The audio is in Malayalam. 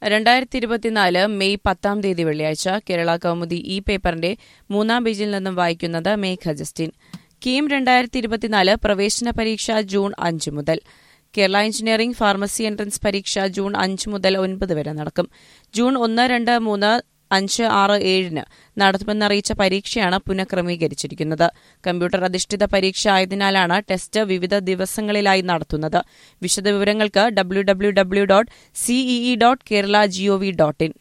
രണ്ടായിരത്തി ഇരുപത്തിനാല് മെയ് പത്താം തീയതി വെള്ളിയാഴ്ച കേരള കൗമുദി ഈ പേപ്പറിന്റെ മൂന്നാം പേജിൽ നിന്നും വായിക്കുന്നത് മേഘ ജസ്റ്റിൻ കീം രണ്ടായിരത്തി ഇരുപത്തിനാല് പ്രവേശന പരീക്ഷ ജൂൺ അഞ്ച് മുതൽ കേരള എഞ്ചിനീയറിംഗ് ഫാർമസി എൻട്രൻസ് പരീക്ഷ ജൂൺ അഞ്ച് മുതൽ ഒൻപത് വരെ നടക്കും ജൂൺ ഒന്ന് രണ്ട് മൂന്ന് അഞ്ച് ആറ് ഏഴിന് നടത്തുമെന്നറിയിച്ച പരീക്ഷയാണ് പുനഃക്രമീകരിച്ചിരിക്കുന്നത് കമ്പ്യൂട്ടർ അധിഷ്ഠിത പരീക്ഷ ആയതിനാലാണ് ടെസ്റ്റ് വിവിധ ദിവസങ്ങളിലായി നടത്തുന്നത് വിശദവിവരങ്ങൾക്ക് W W W dot C E E dot Kerala G O V dot in